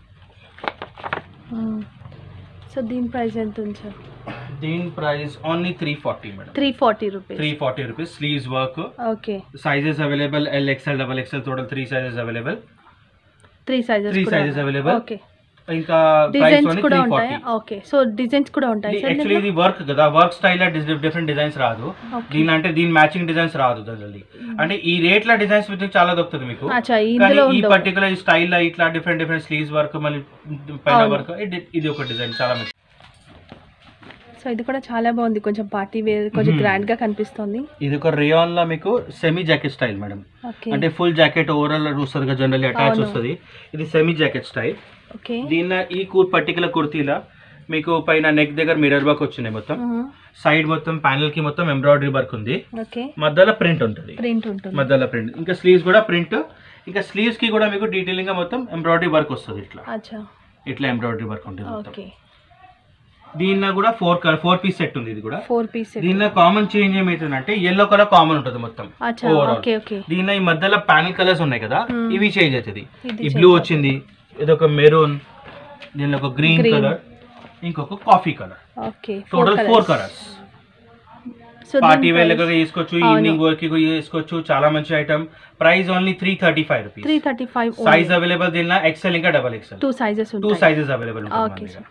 సో దీని ప్రైస్ ఎంత ఉంది సార్ దీని price only three forty madam three forty rupees three forty rupees sleeves work okay sizes available L XL double XL total three sizes available three sizes Three sizes available. Okay ఇంకా price designs only కూడా three ఉంటాయా forty okay so designs కూడా ఉంటాయి sir actually ఇది work కదా work style different designs రాదు Okay. దీని అంటే దీని మ్యాచింగ్ డిజైన్స్ రాదు దాని అంటే ఈ రేట్ లో డిజైన్స్ మీకు చాలా దొరుకుతుంది మీకు అచ్చా కానీ ఇందులో ఈ ఉండవు పర్టికులర్ స్టైల్ లో ఇట్లా డిఫరెంట్ డిఫరెంట్ స్లీవ్స్ వర్క్ మళ్ళీ పైన అవును. వర్క్ ఇది ఒక డిజైన్ చాలా మంచి సో ఇది కూడా చాలా బాగుంది కొంచెం పార్టీ వేర్ కొంచెం Mhm. గ్రాండ్ గా కనిపిస్తుంది ఇది ఒక రేయాన్ లో మీకు semi jacket style madam okay అంటే ఫుల్ జాకెట్ ఓవరాల్ వస్తుంది కదా జనరల్లీ అటాచ్ అవును. వస్తుంది ఇది సెమీ జాకెట్ స్టైల్ ఓకే దీనిలో ఈ పర్టికులర్ కుర్తీలో మీకు పైన నెక్ దగ్గర మిరర్ వర్క్ వచ్చినాయి మొత్తం సైడ్ మొత్తం ప్యానల్ కి మొత్తం ఎంబ్రాయిడరీ వర్క్ ఉంది ఓకే మధ్యలో ప్రింట్ ఉంటుంది ప్రింట్ ఉంటుంది మధ్యలో ప్రింట్ ఇంకా స్లీవ్స్ కూడా ప్రింట్ ఇంకా స్లీవ్స్ కి కూడా మీకు డీటెయిలింగ్ గా మొత్తం ఎంబ్రాయిడరీ వర్క్ వస్తుంది ఇట్లా అచ్చా ఇట్లా ఎంబ్రాయిడరీ వర్క్ ఉంటుంది మొత్తం ఓకే దీనిలో కూడా four colour four piece set ఉంది ఇది కూడా ఫోర్ పీస్ దీనిలో కామన్ చేంజ్ ఏమైతుందంటే ఎల్లో కలర్ కామన్ ఉంటుంది మొత్తం అచ్చా overall. ఓకే ఓకే దీనిలో ఈ మధ్యలో ప్యానల్ కలర్స్ ఉన్నాయి కదా Hmm. ఇవి చేంజ్ అవుతుంది ఇది ఈ change బ్లూ వచ్చింది ఇది ఒక మెరూన్ దీనిలో ఒక గ్రీన్ Green. కలర్ ఇంకొక coffee colour okay total four colours so party wear లెక్క తీసుకోవచ్చు అవును. ఈవినింగ్ వర్క్ కి తీసుకోవచ్చు చాలా మంచి item price only three thirty five rupees three thirty five size available దీనిలో ఎక్సెల్ ఇంకా double XL two sizes two ఉంటాయి సైజెస్ అవైలబుల్ ఓకే సార్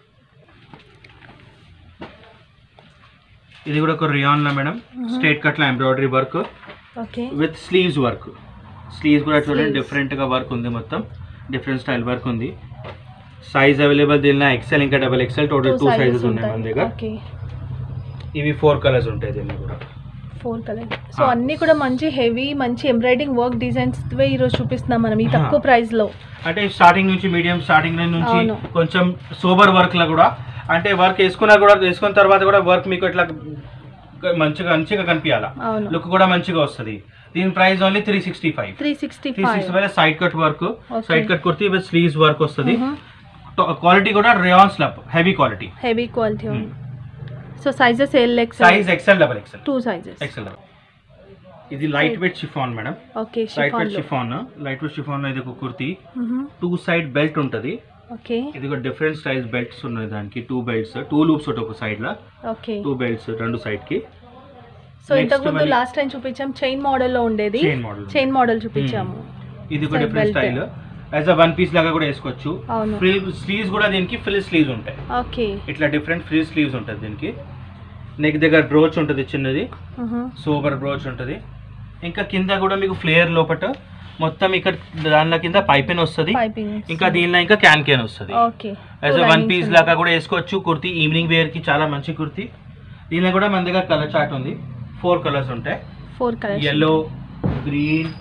ఇది కూడా ఒక రియాన్ లో మేడం స్ట్రేట్ కట్ లో embroidery work okay with sleeves work sleeves కూడా చూడండి Sleeves. డిఫరెంట్ గా వర్క్ ఉంది మొత్తం డిఫరెంట్ స్టైల్ వర్క్ ఉంది సైజ్ అవైలబుల్ దీనిలో ఎక్సెల్ ఇంకా double XL total two sizes ఉన్నాయి మన దగ్గర ఓకే ఇవి ఫోర్ కలర్స్ ఉంటాయి దీనిలో కూడా ఫోర్ కలర్ సో Ah. అన్ని కూడా మంచి హెవీ మంచి ఎంబ్రాయిడింగ్ వర్క్ డిజైన్స్ ఈ రోజు చూపిస్తున్నాం మనం ఈ Ah. తక్కువ ప్రైస్ లో అంటే స్టార్టింగ్ నుంచి మీడియం స్టార్టింగ్ నుంచి అవును. కొంచెం సోబర్ వర్క్ లో కూడా అంటే వర్క్ వేసుకున్నా కూడా వేసుకున్న తర్వాత కూడా వర్క్ మీకు ఇట్లా మంచిగా మంచిగా కనిపించాలా అవును లుక్ కూడా మంచిగా వస్తుంది దీని price only three sixty five three sixty three five sixty five side cut work Okay. Side cut kurti with sleeves work వస్తుంది క్వాలిటీ కూడా rayon slub heavy quality heavy quality ఉంది so sizes L X size XL double XL two sizes XL ఇది light weight chiffon madam okay light weight chiffon light weight chiffon ఇది ఒక kurti chiffon two side belt ఉంటుంది okay ఇది ఒక different styles belts ఉన్నాయి దానికి two belts two loops ఉంటాయి ఒక సైడ్ లో ఓకే టూ బెల్ట్స్ రెండు సైడ్ కి సో Next ఇంతకు ముందు మళ్ళీ- లాస్ట్ టైం చూపించాం చైన్ మోడల్ లో ఉండేది చైన్ మోడల్ చైన్ మోడల్ చూపించాము ఇది ఒక Side different belt. Style as a one piece లాగా కూడా వేసుకోవచ్చు అవును ఫ్రిల్ స్లీవ్స్ కూడా దీనికి ఫిల్ స్లీవ్స్ ఉంటాయి ఓకే ఇట్లా డిఫరెంట్ ఫ్రీ స్లీవ్స్ ఉంటుంది దీనికి నెక్ దగ్గర బ్రోచ్ ఉంటుంది చిన్నది సూపర్ బ్రోచ్ ఉంటుంది ఇంకా కింద కూడా మీకు ఫ్లేయర్ లోపట మొత్తం ఇక్కడ దానిలో కింద పైపెన్ వస్తుంది పైపింగ్ ఇంకా దీనిలో ఇంకా క్యాన్ క్యాన్ వస్తుంది okay as a one piece లాగా కూడా వేసుకోవచ్చు కుర్తీ ఈవినింగ్ వేర్ కి చాలా మంచి కుర్తీ దీనిలో కూడా మన దగ్గర కలర్ చార్ట్ ఉంది ఫోర్ కలర్స్ ఉంటాయి four colours yellow green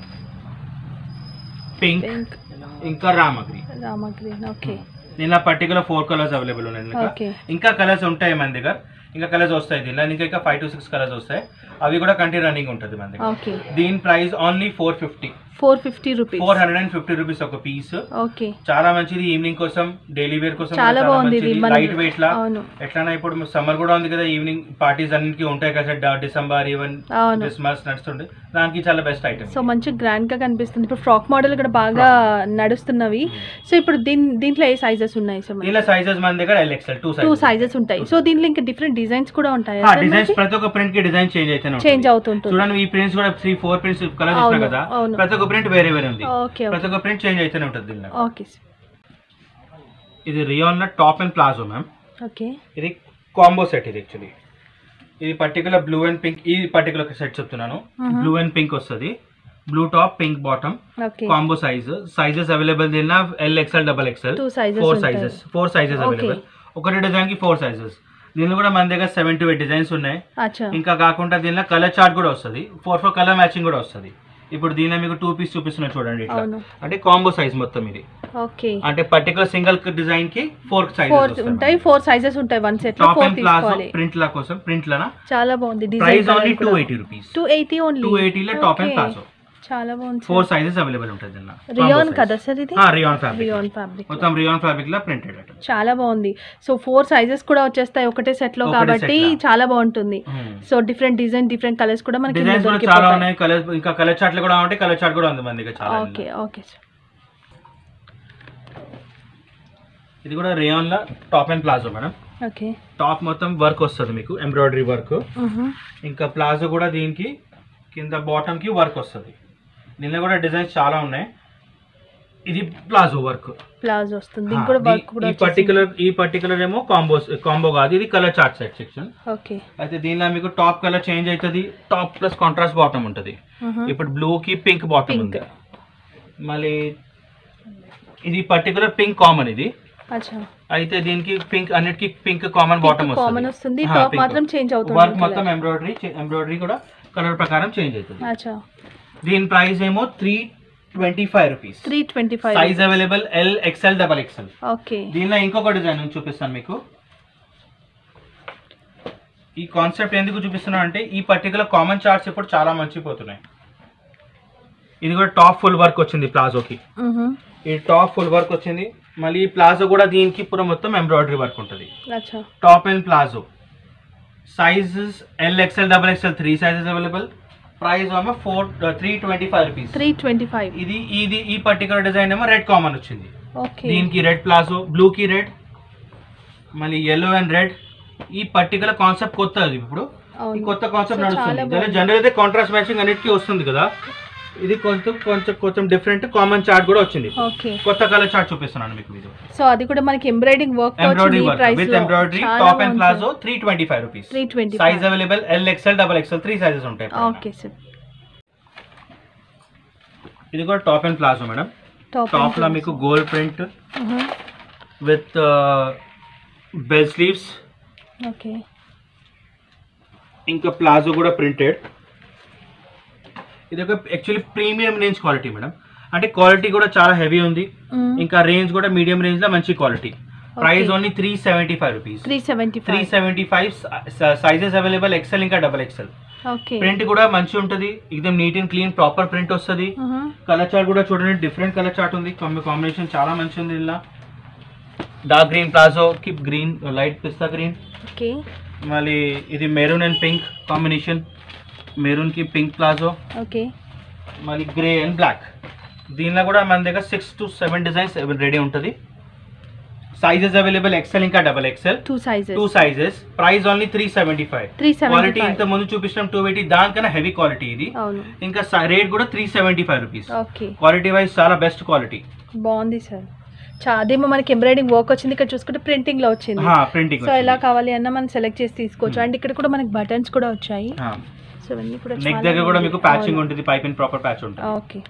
pink pink ఇంకా Rama green Rama green okay దీనిలో పర్టికులర్ ఫోర్ కలర్స్ అవైలబుల్ ఉన్నాయి దీనిలో. ఓకే ఇంకా కలర్స్ ఉంటాయి మన దగ్గర ఇంకా కలర్స్ వస్తాయి దీనిలో ఇంకా ఇంకా ఫైవ్ టు సిక్స్ కలర్స్ వస్తాయి అవి కూడా కంటిన్యూ రన్నింగ్ ఉంటుంది మన దగ్గర ఓకే దీని price only four fifty four fifty rupees four hundred and fifty rupees ఒక పీస్ ఓకే చాలా మంచిది ఈవినింగ్ కోసం డైలీ వేర్ కోసం చాలా బాగుంది ఇది మన లైట్ వెయిట్ లా అవును ఎట్లా ఇప్పుడు సమ్మర్ కూడా ఉంది కదా ఈవినింగ్ పార్టీస్ అన్నిటికీ ఉంటాయి కదా డిసెంబర్ ఈవెన్ అవును క్రిస్మస్ నడుస్తుండే దానికి చాలా బెస్ట్ ఐటమ్ సో మంచి గ్రాండ్ గా కనిపిస్తుంది ఇప్పుడు ఫ్రాక్ మోడల్ కూడా బాగా నడుస్తున్నవి సో ఇప్పుడు దీని దీంట్లో ఏ సైజెస్ ఉన్నాయి సో దీనిలో సైజెస్ మన దగ్గర L XL two two sizes sizes ఉంటాయి సో దీంట్లో ఇంకా డిఫరెంట్ డిజైన్స్ కూడా ఉంటాయి డిజైన్స్ ప్రతి ఒక్క ప్రింట్ కి డిజైన్ చేంజ్ అయితే చేంజ్ అవుతుంటుంది చూడండి ఈ ప్రింట్స్ కూడా త్రీ ఫోర్ ప్రింట్స్ కలర్ అవును, చూసినా కదా అవును. ప్రతి ఒక్క ప్రింట్ వేరే వేరే ఉంది ఓకే ప్రతి ఒక్క ప్రింట్ చేంజ్ అయితేనే ఉంటుంది దీనిలో ఓకే ఇది rayon top and palazzo ma'am okay ఇది కాంబో సెట్ ఇది యాక్చువల్లీ ఇది పర్టికులర్ బ్లూ అండ్ పింక్ ఈ పర్టికులర్ సెట్ చెప్తున్నాను Mhm. బ్లూ అండ్ పింక్ వస్తుంది blue top pink bottom okay combo size sizes available దీనిలో L XL double XL two sizes four sizes four sizes Okay. Available ఒకటి design కి four sizes దీనిలో కూడా మన దగ్గర సెవెన్ టు ఎయిట్ డిజైన్స్ ఉన్నాయి అచ్చా ఇంకా కాకుండా దీనిలో కలర్ చార్ట్ కూడా వస్తుంది ఫోర్ ఫోర్ కలర్ మ్యాచింగ్ కూడా వస్తుంది ఇప్పుడు దీనిలో మీకు టూ పీస్ చూపిస్తున్నా చూడండి ఇట్లా అవును అంటే కాంబో సైజ్ మొత్తం ఇది ఓకే అంటే పర్టికులర్ సింగిల్ డిజైన్ కి ఫోర్ ఫోర్ సైజ్ ఉంటాయి ఫోర్ సైజెస్ ఉంటాయి వన్ సెట్ లో టాప్ ఫోర్ అండ్ ప్లాజో తీసుకోవాలి ప్రింట్ ల కోసం ప్రింట్ లనా చాలా బాగుంది price only design two eighty rupees two eighty only two ఎయిటీలో టాప్ అండ్ ప్లాజో చాలా బాగుంది ఫోర్ సైజెస్ అవైలబుల్ ఉంటుంది దీనిలో రియాన్ కదా సార్ ఇది రియాన్ ఫ్యాబ్రిక్ రియాన్ ఫ్యాబ్రిక్ మొత్తం రియాన్ ఫ్యాబ్రిక్ లా ప్రింటెడ్ అట చాలా బాగుంది సో ఫోర్ సైజెస్ కూడా వచ్చేస్తాయి ఒకటే సెట్ లో ఒకటే కాబట్టి set లో. చాలా బాగుంటుంది so different design different colours కూడా మనకి ఇందులో డిజైన్స్ కూడా చాలా దొరికిపోతాయి ఉన్నాయి కలర్ ఇంకా కలర్ చార్ట్లు కూడా ఉంటాయి కలర్ చార్ట్ కూడా ఉంది మన దగ్గర చాలా ఓకే ఓకే సార్ ఇది కూడా రేయాన్లో top and palazzo madam okay top మొత్తం వర్క్ వస్తుంది మీకు ఎంబ్రాయిడరీ వర్క్ ఇంకా ప్లాజో కూడా దీనికి కింద బాటమ్కి వర్క్ వస్తుంది దీనిలో కూడా డిజైన్స్ చాలా ఉన్నాయి ఇది ప్లాజో వర్క్ ప్లాజో వస్తుంది దీనికి కూడా వర్క్ కూడా ఈ పర్టికులర్ ఈ పర్టికులర్ ఏమో కాంబో కాంబో కాదు ఇది colour chart set section okay అయితే దీనిలో మీకు టాప్ కలర్ చేంజ్ అవుతుంది టాప్ ప్లస్ కాంట్రాస్ట్ బాటమ్ ఉంటుంది ఇప్పుడు బ్లూ కి పింక్ బాటమ్ Pink. ఉంది మళ్ళీ ఇది పర్టికులర్ పింక్ కామన్ ఇది అచ్చా అయితే దీనికి పింక్ అన్నిటికి పింక్ కామన్ బాటమ్ కామన్ వస్తుంది హా, టాప్ pink. మాత్రం చేంజ్ అవుతుంది వర్క్ మొత్తం ఎంబ్రాయిడరీ ఎంబ్రాయిడరీ కూడా కలర్ ప్రకారం చేంజ్ అవుతుంది అచ్చా దీని ప్రైస్ ఏమో three twenty five rupees three twenty five size available L XL double XL okay దీనిలో ఇంకొక డిజైన్ ఉంది, చూపిస్తాను మీకు ఈ కాన్సెప్ట్ ఎందుకు చూపిస్తున్నా అంటే ఈ పర్టికులర్ కామన్ చార్ట్స్ ఇప్పుడు చాలా మంచిపోతున్నాయి ఇది కూడా టాప్ ఫుల్ వర్క్ వచ్చింది ప్లాజోకి ఈ టాప్ ఫుల్ వర్క్ వచ్చింది మళ్ళీ ఈ ప్లాజో కూడా దీనికి పూర మొత్తం ఎంబ్రాయిడరీ వర్క్ ఉంటుంది అచ్చా top and palazzo sizes L XL double XL three sizes available price ఏమో four three twenty five rupees three twenty five ఇది ఇది ఈ పర్టికులర్ డిజైన్ ఏమో రెడ్ కామన్ వచ్చింది ఓకే దీనికి రెడ్ ప్లాజో బ్లూ కి రెడ్ మళ్ళీ ఎల్లో అండ్ రెడ్ ఈ పర్టికులర్ కాన్సెప్ట్ కొత్తది ఇప్పుడు ఈ అవును కొత్త కాన్సెప్ట్ So, నడుస్తుంది చాలా దాని జనరల్ అయితే కాంట్రాస్ట్ మ్యాచింగ్ అన్నిటికీ వస్తుంది కదా ఇది కొంచెం కొంచెం కొంచెం డిఫరెంట్ కామన్ చార్ట్ కూడా వచ్చింది ఓకే కొత్త కలర్ చార్ట్ చూపిస్తున్నాను మీకు ఇది సో అది కూడా మనకి ఎంబ్రాయిడింగ్ వర్క్ ఎంబ్రాయిడరీ వచ్చింది work price with embroidery top and palazzo three twenty five rupees three twenty size available L XL double XL three sizes ఉంటాయి పైన. ఓకే సార్ ఇది కూడా top and palazzo madam top top లో మీకు gold print with bell sleeves okay ఇంకా palazzo కూడా printed ఇది ఒక actually premium range quality madam అంటే క్వాలిటీ కూడా చాలా హెవీ ఉంది ఇంకా రేంజ్ కూడా మీడియం రేంజ్ లో మంచి quality price only three seventy five rupees three seventy three five seventy five sizes available XL ఇంకా డబల్ ఎక్సెల్ ఓకే ప్రింట్ కూడా మంచి ఉంటుంది ఎక్దమ్ neat and clean proper print వస్తుంది కలర్ చార్ట్ కూడా చూడండి డిఫరెంట్ కలర్ చార్ట్ ఉంది కాంబినేషన్ చాలా మంచి ఉంది ఇలా డార్క్ గ్రీన్ ప్లాజో కి గ్రీన్ లైట్ పిస్తా గ్రీన్ ఓకే మళ్ళీ ఇది maroon and pink combination maroon కి పింక్ ప్లాజో ఓకే మళ్ళీ గ్రే అండ్ బ్లాక్ దీనిలో కూడా మన దగ్గర six to seven designs ready ఉంటుంది సైజెస్ అవైలబుల్ ఎక్సెల్ ఇంకా double XL two sizes two sizes price only three seventy five three seventy quality ఇంత ముందు చూపించడం టూ ఎయిటీ దానికన్నా హెవీ క్వాలిటీ ఇది అవును ఇంకా రేట్ కూడా three seventy five rupees okay quality wise చాలా బెస్ట్ క్వాలిటీ బాగుంది సార్ చా అదేమో మనకి ఎంబ్రాయిడింగ్ వర్క్ వచ్చింది ఇక్కడ చూసుకుంటే ప్రింటింగ్ లో వచ్చింది ప్రింటింగ్ సో ఎలా కావాలి అన్న మనం సెలెక్ట్ చేసి తీసుకోవచ్చు అండ్ ఇక్కడ కూడా మనకి బటన్స్ కూడా వచ్చాయి సో ఇవన్నీ కూడా నెక్ చాలా దగ్గర కూడా బాగుంది. మీకు ప్యాచింగ్ అవును. ఉంటుంది పైప్ అండ్ ప్రాపర్ ప్యాచ్ ఉంటుంది ఓకే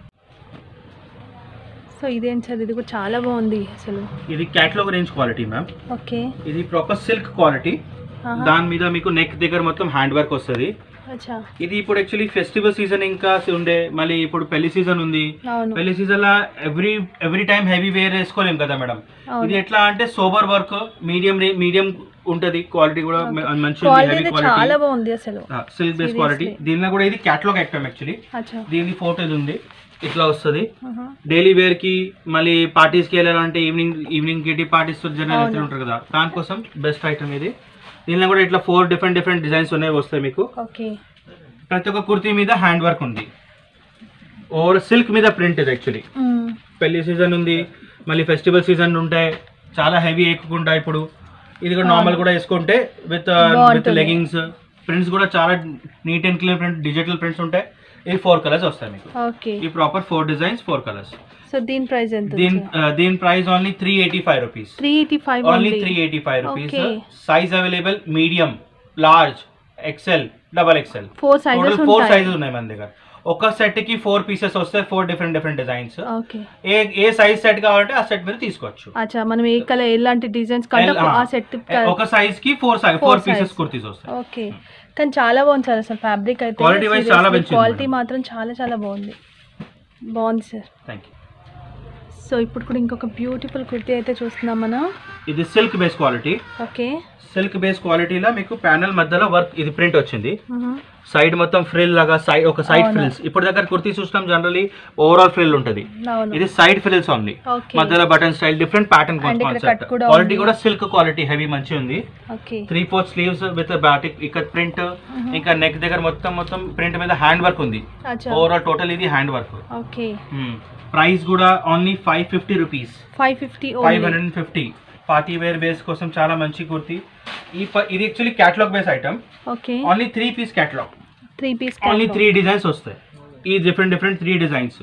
సో ఇదేంటి సార్ ఇది కూడా చాలా బాగుంది అసలు ఇది catalogue range quality ma'am okay ఇది ప్రాపర్ సిల్క్ క్వాలిటీ ఆహా. దాని మీద మీకు నెక్ దగ్గర మొత్తం హ్యాండ్ వర్క్ వస్తుంది అచ్చా ఇది ఇప్పుడు యాక్చువల్లీ ఫెస్టివల్ సీజన్ ఇంకా ఉండే మళ్ళీ ఇప్పుడు పెళ్లి సీజన్ ఉంది అవును పెళ్లి సీజన్ లా every every time heavy wear వేసుకోలేం కదా మేడం అవును. ఇది ఎట్లా అంటే సోబర్ వర్క్ మీడియం మీడియం ఉంటది క్వాలిటీ కూడా మంచి క్వాలిటీ హెవీ అయితే చాలా క్వాలిటీ బాగుంది అసలు సిల్క్ బేస్ Seriously. క్వాలిటీ దీనిలో కూడా ఇది క్యాటలాగ్ ఐటమ్ యాక్చువల్లీ అచ్చా దీని ఫోటో ఇది ఉంది ఇట్లా వస్తుంది ఆహా. డైలీ వేర్ కి మళ్ళీ పార్టీస్ కి వెళ్ళాలంటే evening evening kitty parties general అవును. వెళ్తూ ఉంటారు కదా దానికోసం బెస్ట్ ఐటమ్ ఇది దీనిలో కూడా ఇట్లా ఫోర్ డిఫరెంట్ డిఫరెంట్ డిజైన్స్ ఉన్నాయి వస్తాయి మీకు ఓకే ప్రతి ఒక్క కుర్తీ మీద హ్యాండ్ వర్క్ ఉంది ఓవర్ సిల్క్ మీద ప్రింట్ ఇది యాక్చువల్లీ మ్మ్. పెళ్లి సీజన్ ఉంది మళ్ళీ ఫెస్టివల్ సీజన్ ఉంటాయి చాలా హెవీ ఎక్కుకుంటా ఇప్పుడు ఇది కూడా అవును. నార్మల్ కూడా వేసుకుంటే విత్ విత్ బాగుంటుంది. లెగింగ్స్ ప్రింట్స్ కూడా చాలా neat and clear print digital prints ఉంటాయి ఈ ఫోర్ కలర్స్ వస్తాయి మీకు ఓకే ఈ proper four designs four colours so దీని ప్రైస్ ఎంత దీని దీని price only three eighty five rupees three eighty five only three eighty five rupees Okay. Size available medium large XL double XL four total sizes four sizes ఉంటాయి ఉన్నాయి మన దగ్గర ఒక set కి ఫోర్ పీసెస్ వస్తాయి four different different designs okay ఏ ఏ size set కావాలంటే ఆ సెట్ మీద తీసుకోవచ్చు అచ్చా మనం ఏ కలర్ ఎలాంటి డిజైన్స్ కంటే ఎల్- ఆ సెట్ ఒక సైజ్ కి four size Four four pieces size. Kurtis వస్తాయి ఓకే కానీ చాలా బాగుంది సార్ అసలు ఫ్యాబ్రిక్ అయితే Quality wise చాలా మంచిది క్వాలిటీ మేడం. మాత్రం చాలా చాలా బాగుంది బాగుంది సార్ థ్యాంక్ యూ సో ఇప్పుడు కూడా ఇంకొక బ్యూటిఫుల్ కుర్తీ అయితే చూస్తున్నాం మనం ఇది silk base quality okay silk base క్వాలిటీలో మీకు ప్యానల్ మధ్యలో వర్క్ ఇది ప్రింట్ వచ్చింది సైడ్ మొత్తం ఫ్రిల్ లాగా సైడ్ ఒక సైడ్ అవును. ఫ్రిల్స్ ఇప్పుడు దగ్గర కుర్తీ చూసినాం జనరలీ ఓవరాల్ ఫ్రిల్ ఉంటుంది అవును ఇది సైడ్ ఫ్రిల్స్ ఓన్లీ ఓకే మధ్యలో button style different pattern And ఇక్కడ కాన్సెప్ట్ cut కూడా క్వాలిటీ ఉంది. కూడా సిల్క్ క్వాలిటీ హెవీ మంచి ఉంది okay three fourth sleeves with batik ఇక్కడ ప్రింట్ ఇంకా నెక్ దగ్గర మొత్తం మొత్తం ప్రింట్ మీద హ్యాండ్ వర్క్ ఉంది అచ్చా ఓవరాల్ టోటల్ ఇది హ్యాండ్ వర్క్ ఓకే ప్రైస్ కూడా only five fifty rupees five fifty five hundred and fifty party wear base కోసం చాలా మంచి కుర్తి ఈ ప- ఇది actually catalogue base item okay only three piece catalogue three piece only three designs వస్తాయి ఈ different different three designs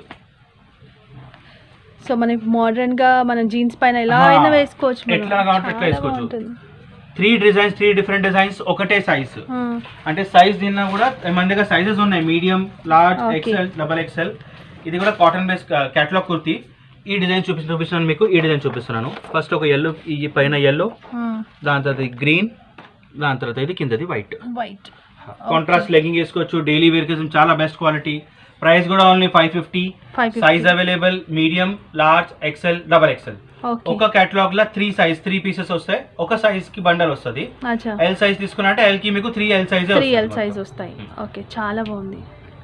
so మనకి modern గా మన జీన్స్ పైన ఎలా ఆ, అయినా వేసుకోవచ్చు మనం. ఎట్లా కావాలంటే ఎట్లా చాలా వేసుకోవచ్చు. బాగుంటుంది. Three designs three different designs ఒకటే సైజ్ ఆ, అంటే సైజ్ తిన్నా కూడా మన దగ్గర సైజెస్ ఉన్నాయి medium large Okay. XL double XL ఇది కూడా కాటన్ బేస్ క్యాటలాగ్ కుర్తి ఈ డిజైన్ చూపి చూపిస్తున్నాను మీకు ఈ డిజైన్ చూపిస్తున్నాను ఫస్ట్ ఒక ఎల్లో ఈ పైన ఎల్లో ఆ, దాని తర్వాత గ్రీన్ దాని తర్వాత ఇది కిందది వైట్ వైట్ కాంట్రాస్ట్ లెగ్గింగ్ వేసుకోవచ్చు డైలీ వేర్ కోసం చాలా బెస్ట్ క్వాలిటీ ప్రైస్ కూడా only five fifty five size available medium large XL double XL okay ఒక కేటలాగ్ లో త్రీ సైజ్ త్రీ పీసెస్ వస్తాయి ఒక సైజ్ కి బండల్ వస్తుంది అచ్చా ఎల్ సైజ్ తీసుకున్నట్టే ఎల్ కి మీకు three L size three L size వస్తాయి ఓకే చాలా బాగుంది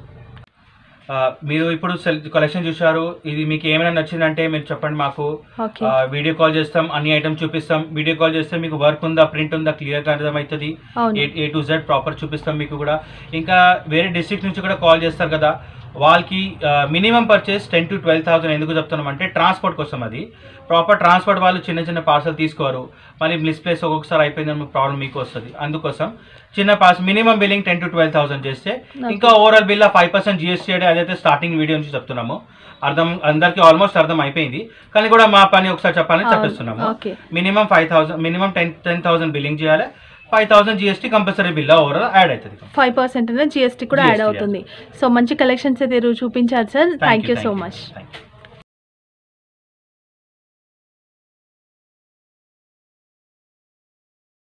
మీరు ఇప్పుడు కలెక్షన్ చూశారు ఇది మీకు ఏమైనా నచ్చిందంటే మీరు చెప్పండి మాకు ఓకే వీడియో కాల్ చేస్తాం అన్ని ఐటమ్స్ చూపిస్తాం వీడియో కాల్ చేస్తే మీకు వర్క్ ఉందా ప్రింట్ ఉందా క్లియర్ గా అర్థమవుతుంది అవును ఏ టు జెడ్ ప్రాపర్ చూపిస్తాం మీకు కూడా ఇంకా వేరే డిస్ట్రిక్ట్ నుంచి కూడా కాల్ చేస్తారు కదా వాళ్ళకి minimum purchase ten to twelve thousand ఎందుకు చెప్తున్నాం అంటే ట్రాన్స్పోర్ట్ కోసం అది ప్రాపర్ ట్రాన్స్పోర్ట్ వాళ్ళు చిన్న చిన్న పార్సల్ తీసుకోరు మళ్ళీ మిస్ప్లేస్ ఒక్కొక్కసారి అయిపోయిందని ప్రాబ్లం మీకు వస్తుంది అందుకోసం చిన్న పాస్ minimum billing ten to twelve thousand చేస్తే ఇంకా overall bill five percent GST అదైతే స్టార్టింగ్ వీడియో నుంచి చెప్తున్నాము అర్థం అందరికీ ఆల్మోస్ట్ అర్థం అయిపోయింది కానీ కూడా మా పని ఒకసారి చెప్పాలని అవును. చెప్పేస్తున్నాము okay minimum five thousand minimum ten ten thousand billing చేయాలి five thousand GST compulsory bill overall add అవుతుంది ఫైవ్ పర్సెంట్ జిఎస్టీ కూడా యాడ్ GST, అవుతుంది సో మంచి కలెక్షన్స్ అయితే ఈరోజు చూపించారు sir thank you so much thank you